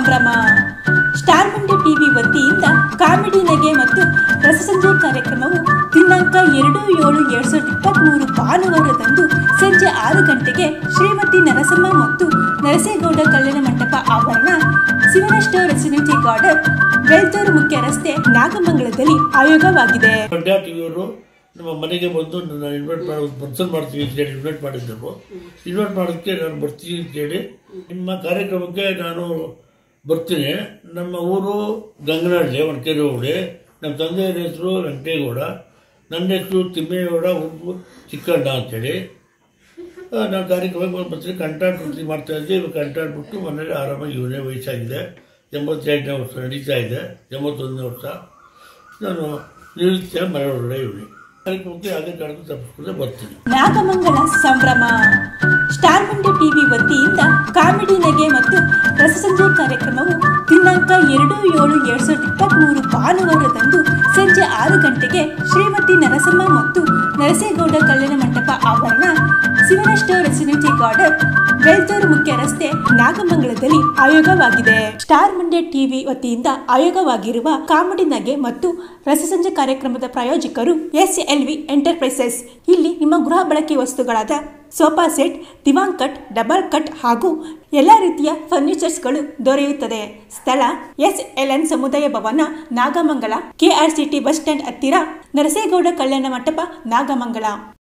ಸಂಭ್ರಮ star Mandya TV ವತಿಯಿಂದ comedy ನಗೆ ಮತ್ತು ರಸಸಂಜೆ ಕಾರ್ಯಕ್ರಮವು ದಿನಾಂಕ ಎರಡು ಏಳು ಎರಡ್ ಸಾವಿರದ ಇಪ್ಪತ್ತ್ಮೂರು ಭಾನುವಾರದಂದು ಸಂಜೆ ಆರು ಗಂಟೆಗೆ ಶ್ರೀಮತಿ ನರಸಮ್ಮ ಮತ್ತು ನರಸೇಗೌಡ ಕಲ್ಯಾಣ ಮಂಟಪ ಆವರಣ ಶಿವನ ಸ್ಟೋರ್ ರೆಸಿಡೆನ್ಸಿ ಗಾರ್ಡನ್ ಬೆಳ್ತೂರು ಮುಖ್ಯ ರಸ್ತೆ ನಾಗಮಂಗಲದಲ್ಲಿ ಆಯೋಗವಾಗಿದೆ ಮಂಡ್ಯ ಟಿವಿಯವರು ನಮ್ಮ ಮನೆಗೆ ಬಂದು ನನ್ನ ಇನ್ವೈಟ್ ಮಾಡಿ ಫಂಕ್ಷನ್ ಮಾಡ್ತೀವಿ ಅಂತ ಹೇಳಿ ಇನ್ವೈಟ್ ಮಾಡಿದ್ದರು ಇನ್ವೈಟ್ ಮಾಡೋದಕ್ಕೆ ನಾನು ಬರ್ತೀನಿ ಅಂತೇಳಿ ನಿಮ್ಮ ಕಾರ್ಯಕ್ರಮಕ್ಕೆ ನಾನು ಬರ್ತೀನಿ ನಮ್ಮ ಊರು ಗಂಗನಹಳ್ಳಿ ಒಣಕೆರೆ ಹೋಬಳಿ ನಮ್ಮ ತಂದೆಯರ ಹೆಸರು ವೆಂಕಟೇಗೌಡ ನನ್ನ ಹೆಸರು ತಿಮ್ಮೇಗೌಡ ಉರ್ಫು ಚಿಕ್ಕಣ್ಣ ಅಂತೇಳಿ ಆ, ನಾನು ಕಾರ್ಯಕ್ರಮಕ್ಕೆ ಬಂದು ಬರ್ತೀನಿ ಕಂಟಾಟ್ ವೃತ್ತಿ ಮಾಡ್ತಾ ಇದ್ದೆ ಇವಾಗ ಕಂಟಾಟ್ ಬಿಟ್ಟು ಮನೇಲಿ ಆರಾಮಾಗಿ ಇವನೇ ವಯಸ್ಸಾಗಿದೆ ಎಂಬತ್ತೆರಡನೇ ವರ್ಷ ನಡೀತಾ ಇದೆ ಎಂಬತ್ತೊಂದನೇ ವರ್ಷ ನಾನು ನಿರುತ್ಯ ಮನೆ ಒಳಗಡೆ ಇವನಿ ಕಾರ್ಯಕ್ರಮಕ್ಕೆ ಯಾವುದೇ ಕಾರಣಕ್ಕೂ ತಪ್ಪಿಸ್ಕೊಂಡೆ ಬರ್ತೀನಿ ನಾಗಮಂಗಲ ಸಂಭ್ರಮ ಸ್ಟಾರ್ ಮಂಡ್ಯ ಟಿವಿ ವತಿಯಿಂದ ಕಾಮಿಡಿ ನಗೆ ಮತ್ತು ರಸಸಂಜೆ ಕಾರ್ಯಕ್ರಮವು ದಿನಾಂಕ ಎರಡು ಏಳು ಎರಡ್ ಸಾವಿರದ ಇಪ್ಪತ್ತ್ಮೂರು ಭಾನುವಾರದಂದು ಸಂಜೆ ಆರು ಗಂಟೆಗೆ ಶ್ರೀಮತಿ ನರಸಮ್ಮ ಮತ್ತು ನರಸೇಗೌಡ ಕಲ್ಯಾಣ ಮಂಟಪ ಆವರಣ ಶಿವನ ಸ್ಟೋರ್ ರೆಸಿಡೆನ್ಸಿ ಗಾರ್ಡನ್ ಬೆಳ್ತೂರು ಮುಖ್ಯ ರಸ್ತೆ ನಾಗಮಂಗಲದಲ್ಲಿ ಆಯೋಗವಾಗಿದೆ ಸ್ಟಾರ್ ಮಂಡ್ಯ ಟಿವಿ ವತಿಯಿಂದ ಆಯೋಗವಾಗಿರುವ ಕಾಮಿಡಿ ನಗೆ ಮತ್ತು ರಸಸಂಜೆ ಕಾರ್ಯಕ್ರಮದ ಪ್ರಾಯೋಜಕರು ಎಸ್ ಎಲ್ ವಿ ಎಂಟರ್ಪ್ರೈಸಸ್ ಇಲ್ಲಿ ನಿಮ್ಮ ಗೃಹ ಬಳಕೆ ವಸ್ತುಗಳಾದ ಸೋಫಾ ಸೆಟ್ ದಿವಾನ್ ಕಟ್ ಡಬಲ್ ಕಟ್ ಹಾಗೂ ಎಲ್ಲ ರೀತಿಯ ಫರ್ನಿಚರ್ಸ್ಗಳು ದೊರೆಯುತ್ತದೆ ಸ್ಥಳ ಎಸ್ ಎಲ್ ಎನ್ ಸಮುದಾಯ ಭವನ ನಾಗಮಂಗಲ ಕೆಆರ್ಸಿಟಿ ಬಸ್ ಸ್ಟ್ಯಾಂಡ್ ಹತ್ತಿರ ನರಸೇಗೌಡ ಕಲ್ಯಾಣ ಮಂಟಪ ನಾಗಮಂಗಲ